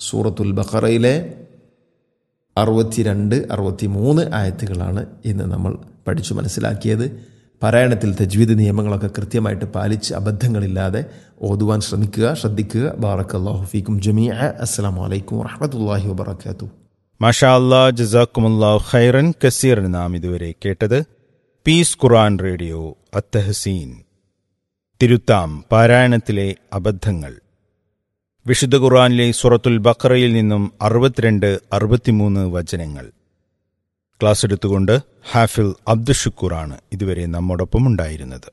സൂറത്തുൽ ബഖറയിലെ അറുപത്തിരണ്ട് അറുപത്തി മൂന്ന് ആയത്തുകളാണ് ഇന്ന് നമ്മൾ പഠിച്ചു മനസ്സിലാക്കിയത് പാരായണത്തിൽ തജ്വീദ് നിയമങ്ങളൊക്കെ കൃത്യമായിട്ട് പാലിച്ച് അബദ്ധങ്ങളില്ലാതെ ഓതുവാൻ ശ്രമിക്കുക ശ്രദ്ധിക്കുക ബാറക്കല്ലാഹു ഫീക്കും ജമീഅ അസ്സലാമു അലൈക്കും വറഹ്മത്തുള്ളാഹി വബറകാതുഹു മാഷാ അല്ലാ ജസാക്കുമുല്ലാഹു ഖൈറൻ കസീർ നാം ഇതുവരെ കേട്ടത് പീസ് ഖുറാൻ റേഡിയോ അത്തഹസീൻ തിരുത്താം പാരായണത്തിലെ അബദ്ധങ്ങൾ വിശുദ്ധ ഖുറാനിലെ സുറത്തുൽ ബഖറയിൽ നിന്നും അറുപത്തിരണ്ട് അറുപത്തിമൂന്ന് വചനങ്ങൾ ക്ലാസ് എടുത്തുകൊണ്ട് ഹാഫിൽ അബ്ദുഷുക്കൂറാണ് ഇതുവരെ നമ്മോടൊപ്പം ഉണ്ടായിരുന്നത്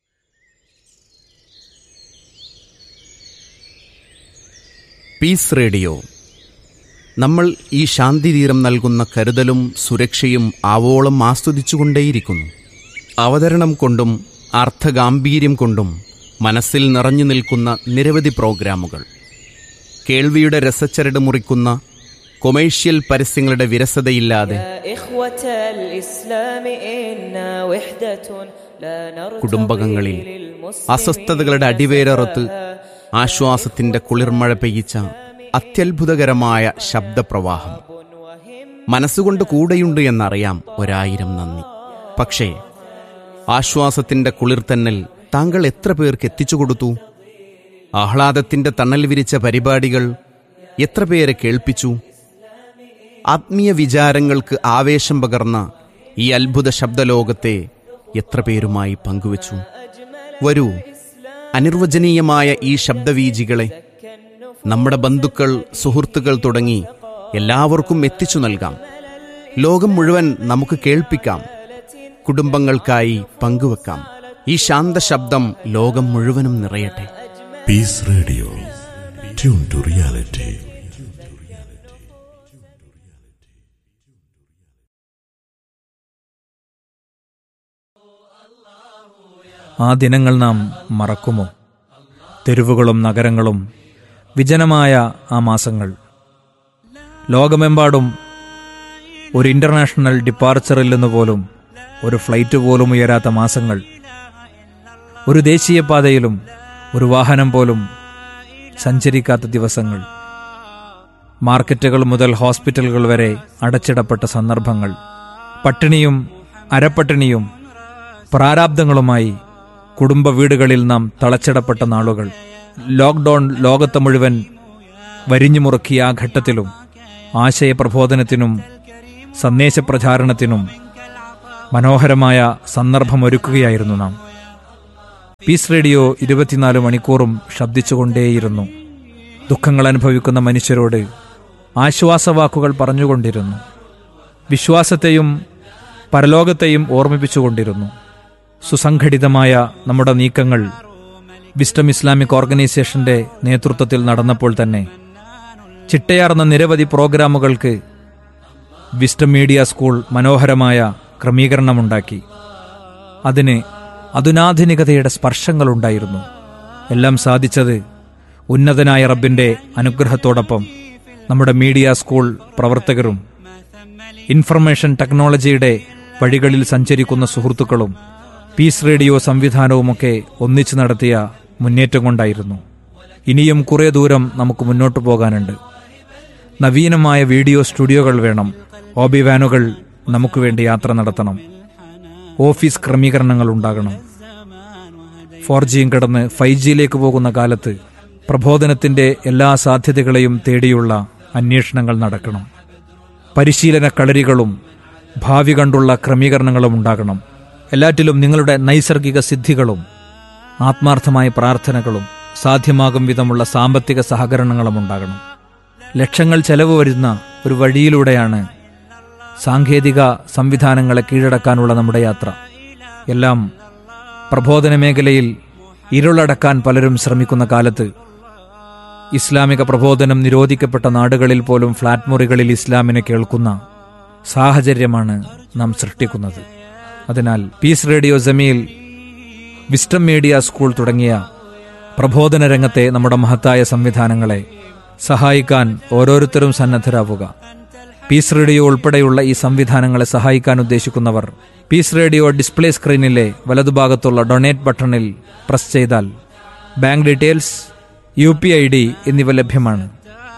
പീസ് റേഡിയോ നമ്മൾ ഈ ശാന്തിതീരം നൽകുന്ന കരുതലും സുരക്ഷയും ആവോളം ആസ്വദിച്ചുകൊണ്ടേയിരിക്കുന്നു അവതരണം കൊണ്ടും അർത്ഥഗാംഭീര്യം കൊണ്ടും മനസ്സിൽ നിറഞ്ഞു നിൽക്കുന്ന നിരവധി പ്രോഗ്രാമുകൾ കേൾവിയുടെ രസച്ചരട് മുറിക്കുന്ന കൊമേഴ്ഷ്യൽ പരസ്യങ്ങളുടെ വിരസതയില്ലാതെ يا إخوة الإسلام إنا وحدة لا نرتضي കുടുംബകങ്ങളിൽ للمسلمين അസ്വസ്ഥതകളുടെ അടിവേരറുത്ത് ആശ്വാസത്തിന്റെ കുളിർമഴ പെയ്യിച്ച അത്യത്ഭുതകരമായ ശബ്ദപ്രവാഹം മനസ്സുകൊണ്ട് കൂടെയുണ്ട് എന്നറിയാം ഒരായിരം നന്ദി പക്ഷേ ആശ്വാസത്തിന്റെ കുളിർത്തന്നൽ താങ്കൾ എത്ര പേർക്ക് എത്തിച്ചു കൊടുത്തു ആഹ്ലാദത്തിന്റെ തണൽ വിരിച്ച പരിപാടികൾ എത്ര പേരെ കേൾപ്പിച്ചു ആത്മീയ വിചാരങ്ങൾക്ക് ആവേശം പകർന്ന ഈ അത്ഭുത ശബ്ദലോകത്തെ എത്ര പേരുമായി പങ്കുവച്ചു വരൂ അനിർവചനീയമായ ഈ ശബ്ദവീജികളെ നമ്മുടെ ബന്ധുക്കൾ സുഹൃത്തുക്കൾ തുടങ്ങി എല്ലാവർക്കും എത്തിച്ചു നൽകാം ലോകം മുഴുവൻ നമുക്ക് കേൾപ്പിക്കാം കുടുംബങ്ങൾക്കായി പങ്കുവെക്കാം ഈ ശാന്ത ശബ്ദം ലോകം മുഴുവനും നിറയട്ടെ Peace Radio. Tune to reality. ആ ദിനങ്ങൾ നാം മറക്കുമോ തെരുവുകളും നഗരങ്ങളും വിജനമായ ആ മാസങ്ങൾ ലോകമെമ്പാടും ഒരു ഇന്റർനാഷണൽ ഡിപ്പാർച്ചറിൽ നിന്ന് പോലും ഒരു ഫ്ലൈറ്റ് പോലും ഉയരാത്ത മാസങ്ങൾ ഒരു ദേശീയപാതയിലും ഒരു വാഹനം പോലും സഞ്ചരിക്കാത്ത ദിവസങ്ങൾ മാർക്കറ്റുകൾ മുതൽ ഹോസ്പിറ്റലുകൾ വരെ അടച്ചിടപ്പെട്ട സന്ദർഭങ്ങൾ പട്ടിണിയും അരപ്പട്ടിണിയും പ്രാരാബ്ദങ്ങളുമായി കുടുംബ വീടുകളിൽ നാം തളച്ചിടപ്പെട്ട നാളുകൾ ലോക്ക്ഡൌൺ ലോകത്തെ മുഴുവൻ വരിഞ്ഞുമുറുക്കിയ ആ ഘട്ടത്തിലും ആശയപ്രബോധനത്തിനും സന്ദേശപ്രചാരണത്തിനും മനോഹരമായ സന്ദർഭമൊരുക്കുകയായിരുന്നു നാം പീസ് റേഡിയോ ഇരുപത്തിനാല് മണിക്കൂറും ശബ്ദിച്ചുകൊണ്ടേയിരുന്നു ദുഃഖങ്ങൾ അനുഭവിക്കുന്ന മനുഷ്യരോട് ആശ്വാസവാക്കുകൾ പറഞ്ഞുകൊണ്ടിരുന്നു വിശ്വാസത്തെയും പരലോകത്തെയും ഓർമ്മിപ്പിച്ചുകൊണ്ടിരുന്നു സുസംഘടിതമായ നമ്മുടെ നീക്കങ്ങൾ വിസ്റ്റം ഇസ്ലാമിക് ഓർഗനൈസേഷന്റെ നേതൃത്വത്തിൽ നടന്നപ്പോൾ തന്നെ ചിട്ടയാർന്ന നിരവധി പ്രോഗ്രാമുകൾക്ക് വിസ്റ്റം മീഡിയ സ്കൂൾ മനോഹരമായ ക്രമീകരണമുണ്ടാക്കി അതിന് അതുനാധുനികതയുടെ സ്പർശങ്ങളുണ്ടായിരുന്നു എല്ലാം സാധിച്ചത് ഉന്നതനായ റബ്ബിന്റെ അനുഗ്രഹത്തോടൊപ്പം നമ്മുടെ മീഡിയ സ്കൂൾ പ്രവർത്തകരും ഇൻഫർമേഷൻ ടെക്നോളജിയുടെ വഴികളിൽ സഞ്ചരിക്കുന്ന സുഹൃത്തുക്കളും പീസ് റേഡിയോ സംവിധാനവുമൊക്കെ ഒന്നിച്ചു നടത്തിയ മുന്നേറ്റം കൊണ്ടായിരുന്നു ഇനിയും കുറേ ദൂരം നമുക്ക് മുന്നോട്ട് പോകാനുണ്ട് നവീനമായ വീഡിയോ സ്റ്റുഡിയോകൾ വേണം ഓബി വാനുകൾ നമുക്ക് വേണ്ടി യാത്ര നടത്തണം ഓഫീസ് ക്രമീകരണങ്ങൾ ഉണ്ടാകണം ഫോർ ജിയും കടന്ന് ഫൈവ് ജിയിലേക്ക് പോകുന്ന കാലത്ത് പ്രബോധനത്തിന്റെ എല്ലാ സാധ്യതകളെയും തേടിയുള്ള അന്വേഷണങ്ങൾ നടക്കണം പരിശീലന കളരികളും ഭാവി കണ്ടുള്ള ക്രമീകരണങ്ങളും ഉണ്ടാകണം എല്ലാറ്റിലും നിങ്ങളുടെ നൈസർഗിക സിദ്ധികളും ആത്മാർത്ഥമായ പ്രാർത്ഥനകളും സാധ്യമാകും വിധമുള്ള സാമ്പത്തിക സഹകരണങ്ങളും ഉണ്ടാകണം ലക്ഷങ്ങൾ ചെലവ് വരുന്ന ഒരു വഴിയിലൂടെയാണ് സാങ്കേതിക സംവിധാനങ്ങളെ കീഴടക്കാനുള്ള നമ്മുടെ യാത്ര എല്ലാം പ്രബോധന മേഖലയിൽ ഇരുളടക്കാൻ പലരും ശ്രമിക്കുന്ന കാലത്ത് ഇസ്ലാമിക പ്രബോധനം നിരോധിക്കപ്പെട്ട നാടുകളിൽ പോലും ഫ്ളാറ്റ് മുറികളിൽ ഇസ്ലാമിനെ കേൾക്കുന്ന സാഹചര്യമാണ് നാം സൃഷ്ടിക്കുന്നത് അതിനാൽ peace radio Jameel wisdom media school തുടങ്ങിയ പ്രബോധന രംഗത്തെ നമ്മുടെ മഹത്തായ സംവിധാനങ്ങളെ സഹായിക്കാൻ ഓരോരുത്തരും സന്നദ്ധരാവുക പീസ് റേഡിയോ ഉൾപ്പെടെയുള്ള ഈ സംവിധാനങ്ങളെ സഹായിക്കാൻ ഉദ്ദേശിക്കുന്നവർ പീസ് റേഡിയോ ഡിസ്പ്ലേ സ്ക്രീനിലെ വലതുഭാഗത്തുള്ള ഡൊണേറ്റ് ബട്ടണിൽ പ്രസ് ചെയ്താൽ bank details U P I D എന്നിവ ലഭ്യമാണ്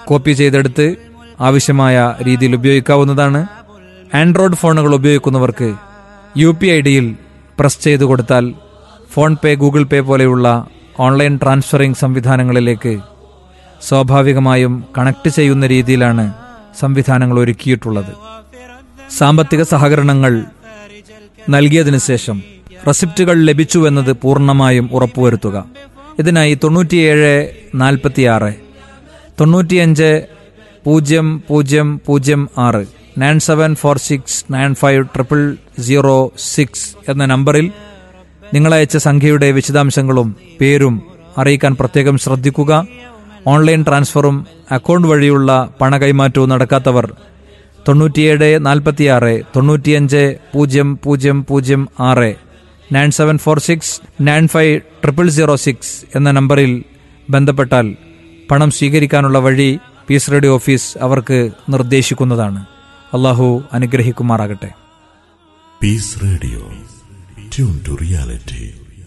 കോപ്പി ചെയ്തെടുത്ത് ആവശ്യമായ രീതിയിൽ ഉപയോഗിക്കാവുന്നതാണ് ആൻഡ്രോയിഡ് ഫോണുകൾ ഉപയോഗിക്കുന്നവർക്ക് യു പി ഐ ഡിയിൽ പ്രസ് ചെയ്ത് കൊടുത്താൽ ഫോൺ പേ ഗൂഗിൾ പേ പോലെയുള്ള ഓൺലൈൻ ട്രാൻസ്ഫറിംഗ് സംവിധാനങ്ങളിലേക്ക് സ്വാഭാവികമായും കണക്ട് ചെയ്യുന്ന രീതിയിലാണ് സംവിധാനങ്ങൾ ഒരുക്കിയിട്ടുള്ളത് സാമ്പത്തിക സഹകരണങ്ങൾ നൽകിയതിനു ശേഷം റെസിപ്റ്റുകൾ ലഭിച്ചുവെന്നത് പൂർണ്ണമായും ഉറപ്പുവരുത്തുക ഇതിനായി തൊണ്ണൂറ്റിയേഴ് നാൽപ്പത്തിയാറ് തൊണ്ണൂറ്റിയഞ്ച് പൂജ്യം പൂജ്യം പൂജ്യം ആറ് nine seven four six nine five triple zero six എന്ന നമ്പറിൽ നിങ്ങളയച്ച സംഖ്യയുടെ വിശദാംശങ്ങളും പേരും അറിയിക്കാൻ പ്രത്യേകം ശ്രദ്ധിക്കുക ഓൺലൈൻ ട്രാൻസ്ഫറും അക്കൗണ്ട് വഴിയുള്ള പണ കൈമാറ്റവും നടക്കാത്തവർ തൊണ്ണൂറ്റിയേഴ് നാൽപ്പത്തിയാറ് തൊണ്ണൂറ്റിയഞ്ച് പൂജ്യം പൂജ്യം പൂജ്യം ആറ് nine seven four six nine five triple zero six എന്ന നമ്പറിൽ ബന്ധപ്പെട്ടാൽ പണം സ്വീകരിക്കാനുള്ള വഴി പീസ് റേഡിയോ ഓഫീസ് അവർക്ക് നിർദ്ദേശിക്കുന്നതാണ് അള്ളാഹു അനുഗ്രഹിക്കുമാറാകട്ടെ Peace Radio. Tune to reality.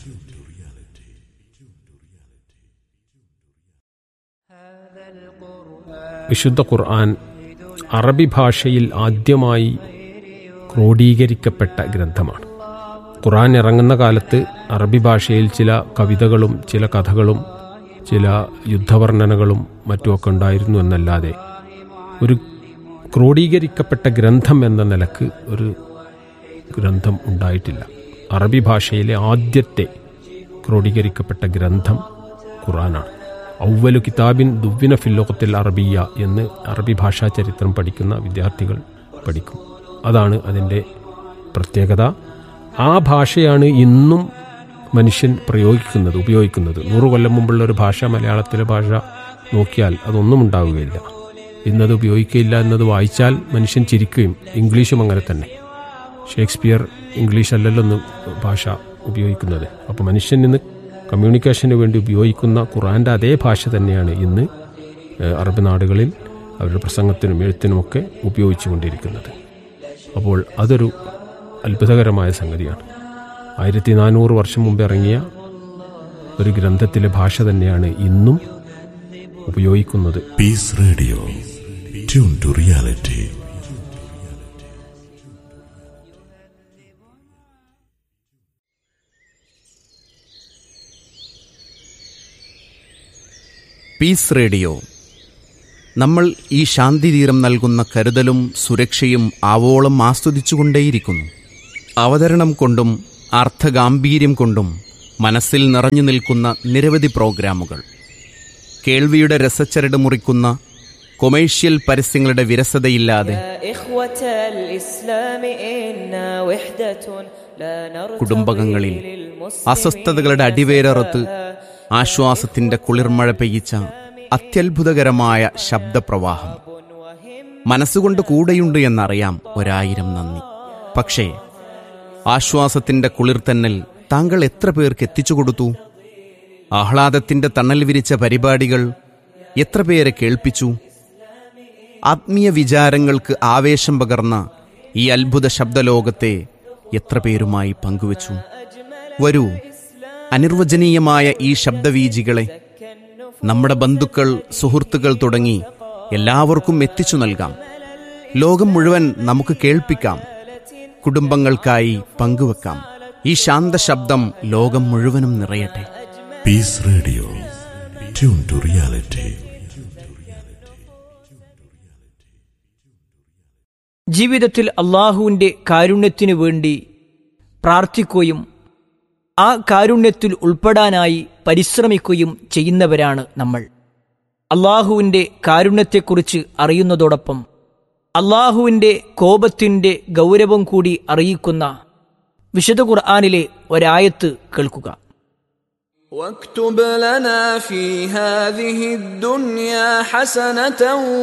വിശുദ്ധ ഖുർആൻ അറബി ഭാഷയിൽ ആദ്യമായി ക്രോഡീകരിക്കപ്പെട്ട ഗ്രന്ഥമാണ് ഖുർആൻ ഇറങ്ങുന്ന കാലത്ത് അറബി ഭാഷയിൽ ചില കവിതകളും ചില കഥകളും ചില യുദ്ധവർണ്ണനകളും മറ്റുമൊക്കെ ഉണ്ടായിരുന്നു എന്നല്ലാതെ ഒരു ക്രോഡീകരിക്കപ്പെട്ട ഗ്രന്ഥം എന്ന നിലക്ക് ഒരു ഗ്രന്ഥം ഉണ്ടായിട്ടില്ല അറബി ഭാഷയിലെ ആദ്യത്തെ ക്രോഡീകരിക്കപ്പെട്ട ഗ്രന്ഥം ഖുറാനാണ് ഔവലു കിതാബിൻ ദുവ്വിന ഫില്ലോകത്തിൽ അറബിയ എന്ന് അറബി ഭാഷാ ചരിത്രം പഠിക്കുന്ന വിദ്യാർത്ഥികൾ പഠിക്കും അതാണ് അതിൻ്റെ പ്രത്യേകത ആ ഭാഷയാണ് ഇന്നും മനുഷ്യൻ പ്രയോഗിക്കുന്നത് ഉപയോഗിക്കുന്നത് നൂറു കൊല്ലം മുമ്പുള്ള ഒരു ഭാഷ മലയാളത്തിലെ ഭാഷ നോക്കിയാൽ അതൊന്നും ഉണ്ടാവുകയില്ല ഇന്നത് ഉപയോഗിക്കുകയില്ല എന്നത് വായിച്ചാൽ മനുഷ്യൻ ചിരിക്കുകയും ഇംഗ്ലീഷും അങ്ങനെ തന്നെ ഷേക്സ്പിയർ ഇംഗ്ലീഷ് അല്ലല്ലോ ഒന്ന് ഭാഷ ഉപയോഗിക്കുന്നത് അപ്പോൾ മനുഷ്യൻ ഇന്ന് കമ്മ്യൂണിക്കേഷന് വേണ്ടി ഉപയോഗിക്കുന്ന ഖുറാൻ്റെ അതേ ഭാഷ തന്നെയാണ് ഇന്ന് ഏഹ്, അറബ് നാടുകളിൽ അവരുടെ പ്രസംഗത്തിനും എഴുത്തിനുമൊക്കെ ഉപയോഗിച്ചുകൊണ്ടിരിക്കുന്നത് അപ്പോൾ അതൊരു അത്ഭുതകരമായ സംഗതിയാണ് ആയിരത്തി നാനൂറ് വർഷം മുമ്പ് ഇറങ്ങിയ ഒരു ഗ്രന്ഥത്തിലെ ഭാഷ തന്നെയാണ് ഇന്നും ഉപയോഗിക്കുന്നത് Peace Radio. Tune to reality. Peace radio നമ്മൾ ഈ ശാന്തിതീരം നൽകുന്ന കരുതലും സുരക്ഷയും ആവോളം ആസ്വദിച്ചുകൊണ്ടേയിരിക്കുന്നു അവതരണം കൊണ്ടും അർത്ഥഗാംഭീര്യം കൊണ്ടും മനസ്സിൽ നിറഞ്ഞു നിൽക്കുന്ന നിരവധി പ്രോഗ്രാമുകൾ കേൾവിയുടെ രസച്ചരട് മുറിക്കുന്ന കൊമേഴ്ഷ്യൽ പരസ്യങ്ങളുടെ വിരസതയില്ലാതെ يا إخوة الإسلام إنا وحدة لا نرتضي കുടുംബകങ്ങളിൽ للمسلمين അസ്വസ്ഥതകളുടെ അടിവേരറുത്ത് ആശ്വാസത്തിന്റെ കുളിർമഴ പെയ്യിച്ച അത്യത്ഭുതകരമായ ശബ്ദപ്രവാഹം മനസ്സുകൊണ്ട് കൂടെയുണ്ട് എന്നറിയാം ഒരായിരം നന്ദി പക്ഷേ ആശ്വാസത്തിന്റെ കുളിർത്തന്നൽ താങ്കൾ എത്ര പേർക്ക് എത്തിച്ചു കൊടുത്തു ആഹ്ലാദത്തിന്റെ തണൽ വിരിച്ച പരിപാടികൾ എത്ര പേരെ കേൾപ്പിച്ചു ആത്മീയ വിചാരങ്ങൾക്ക് ആവേശം പകർന്ന ഈ അത്ഭുത ശബ്ദലോകത്തെ എത്ര പേരുമായി പങ്കുവച്ചു വരൂ അനിർവചനീയമായ ഈ ശബ്ദവീജികളെ നമ്മുടെ ബന്ധുക്കൾ സുഹൃത്തുക്കൾ തുടങ്ങി എല്ലാവർക്കും എത്തിച്ചു നൽകാം ലോകം മുഴുവൻ നമുക്ക് കേൾപ്പിക്കാം കുടുംബങ്ങൾക്കായി പങ്കുവെക്കാം ഈ ശാന്ത ശബ്ദം ലോകം മുഴുവനും നിറയട്ടെ Peace Radio. Tune to reality. ജീവിതത്തിൽ അള്ളാഹുവിൻ്റെ കാരുണ്യത്തിനു വേണ്ടി പ്രാർത്ഥിക്കുകയും ആ കാരുണ്യത്തിൽ ഉൾപ്പെടാനായി പരിശ്രമിക്കുകയും ചെയ്യുന്നവരാണ് നമ്മൾ അള്ളാഹുവിൻ്റെ കാരുണ്യത്തെക്കുറിച്ച് അറിയുന്നതോടൊപ്പം അള്ളാഹുവിൻ്റെ കോപത്തിൻ്റെ ഗൗരവം കൂടി അറിയിക്കുന്ന വിശുദ്ധ ഖുർആാനിലെ ഒരായത്ത് കേൾക്കുക واكتب لنا في هذه الدنيا حسنة